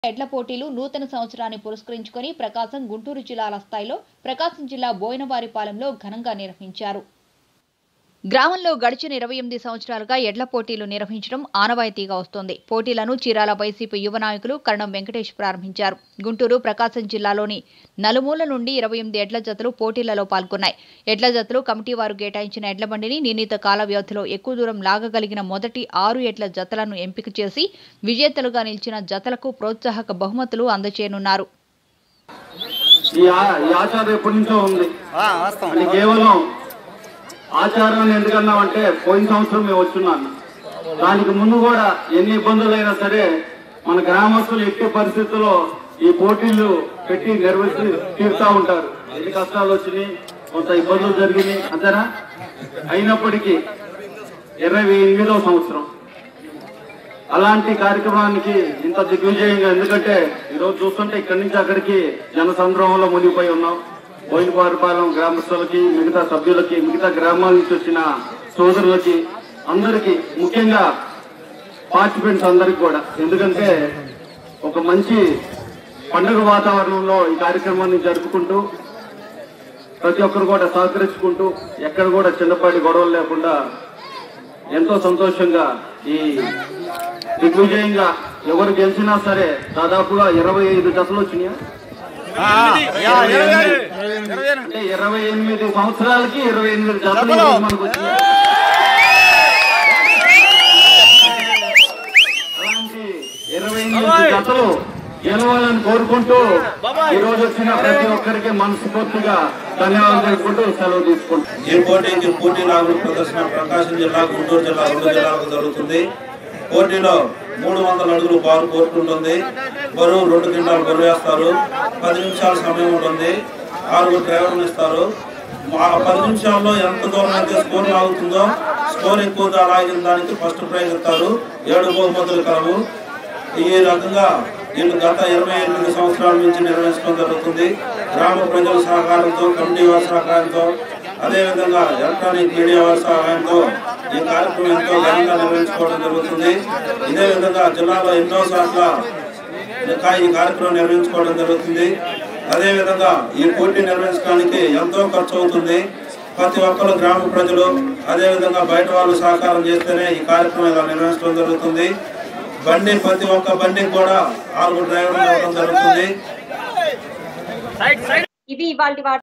ఎడ్ల పోటీలు నూతన సంవత్సరాన్ని పురస్కరించుకొని ప్రకాశం గుంటూరు జిల్లాల స్థాయిలో ప్రకాశం జిల్లా బోయినవారిపాలెంలో ఘనంగా నిర్వహించారు గ్రామంలో గడిచిన ఇరవై ఎనిమిది సంవత్సరాలుగా ఎడ్ల పోటీలు నిర్వహించడం ఆనవాయితీగా వస్తోంది పోటీలను చీరాల వైసీపీ యువ నాయకులు కరణం వెంకటేష్ ప్రారంభించారు గుంటూరు ప్రకాశం జిల్లాలోని నలుమూల నుండి ఇరవై ఎనిమిది ఎడ్ల జతలు పోటీలలో పాల్గొన్నాయి ఎడ్ల జతలు కమిటీ వారు కేటాయించిన ఎడ్ల బండిని నిర్ణీత కాల వ్యవధిలో ఎక్కువ దూరం లాగగలిగిన మొదటి ఆరు ఎడ్ల జతలను ఎంపిక చేసి విజేతలుగా నిలిచిన జతలకు ప్రోత్సాహక బహుమతులు అందజేయనున్నారు ఈ ఆ- ఈ ఆచారం ఎప్పటి నుంచో ఉంది ఆ, వస్తాం అది కేవలం ఆచారాన్ని ఎందుకన్నామంటే పోయిన సంవత్సరం మేము వచ్చున్నాను దానికి ముందు కూడా ఎన్ని ఇబ్బందులైనా సరే మన గ్రామస్తులు ఎట్టి పరిస్థితుల్లో ఈ పోటీలు పెట్టి నిర్వహించి తీరుతా ఉంటారు ఎన్ని కష్టాలు వచ్చినాయి కొంత ఇబ్బందులు జరిగినాయి అంతేనా అయినప్పటికీ ఇరవై ఎనిమిదవ సంవత్సరం అలాంటి కార్యక్రమానికి ఇంత దిగ్విజయంగా ఎందుకంటే ఈరోజు చూస్తుంటే ఇక్కడి నుంచి అక్కడికి జనసంద్రోహంలో మునిగిపోయి ఉన్నాం బోయినపారిపాలెం గ్రామస్తులకి మిగతా సభ్యులకి మిగతా గ్రామాల నుంచి వచ్చిన సోదరులకి అందరికీ ముఖ్యంగా పార్టిసిపెంట్స్ అందరికి కూడా ఎందుకంటే ఒక మంచి పండుగ వాతావరణంలో ఈ కార్యక్రమాన్ని జరుపుకుంటూ ప్రతి ఒక్కరు కూడా సహకరించుకుంటూ ఎక్కడ కూడా చిన్నపాటి గొడవలు లేకుండా ఎంతో సంతోషంగా ఈ దిగ్విజయంగా ఎవరు గెలిచినా సరే దాదాపుగా ఇరవై ఐదు జతలు వచ్చినాయా ఆ, యా, ఇరవై ఏడు, ఇరవై ఏడు. అంటే ఇరవై ఎనిమిది సంవత్సరాలకి ఇరవై ఎనిమిది జతలు జతలు. ఈరోజు మనకు వచ్చినాయి అలాంటి ఇరవై ఎనిమిది జతలు గెలవాలని కోరుకుంటూ ఈ రోజు వచ్చిన ప్రతి ఒక్కరికి మనస్ఫూర్తిగా ధన్యవాదాలు తెలుపుకుంటూ సెలవు తీసుకుంటాం ఈ పోటీకి పోటీ నాగుల ప్రదర్శన ప్రకాశం జిల్లా గుంటూరు జిల్లా రెండు జిల్లాలకు జరుగుతుంది పోటీలో మూడు వందల అడుగులు బారు కోరుకుంటుంది బరువు రెండు కింటాలు బరువు వేస్తారు పది నిమిషాల సమయం ఉంటుంది ఆరుగురు డ్రైవర్లు ఇస్తారు ఆ పది నిమిషాల్లో ఎంత దూరం అయితే స్కోర్ లాగుతుందో స్కోర్ ఎక్కువగా లాగిన దానికి ఫస్ట్ ప్రైజ్ ఇస్తారు ఏడు బహుమతులు కలవు ఈ రకంగా వీళ్ళు గత ఇరవై ఎనిమిది సంవత్సరాల నుంచి నిర్వహించడం జరుగుతుంది గ్రామ ప్రజల సహకారంతో కమిటీ వారి సహకారంతో అదేవిధంగా ఎలక్ట్రానిక్ మీడియా వారి సహాయంతో ఈ కార్యక్రమం ఎంతో ఘనంగా నిర్వహించుకోవడం జరుగుతుంది ఇదే విధంగా జిల్లాలో ఎన్నో చోట్ల ఇంకా ఈ కార్యక్రమం నిర్వహించుకోవడం జరుగుతుంది అదేవిధంగా ఈ పోటీ నిర్వహించడానికి ఎంతో ఖర్చు అవుతుంది ప్రతి ఒక్కరు గ్రామ ప్రజలు అదేవిధంగా బయట వాళ్ళు సహకారం చేస్తేనే ఈ కార్యక్రమం ఇలా నిర్వహించడం జరుగుతుంది బండి ప్రతి ఒక్క బండికి కూడా ఆరుగురు డ్రైవర్లు ఇవ్వడం జరుగుతుంది ఇవి ఇవాళ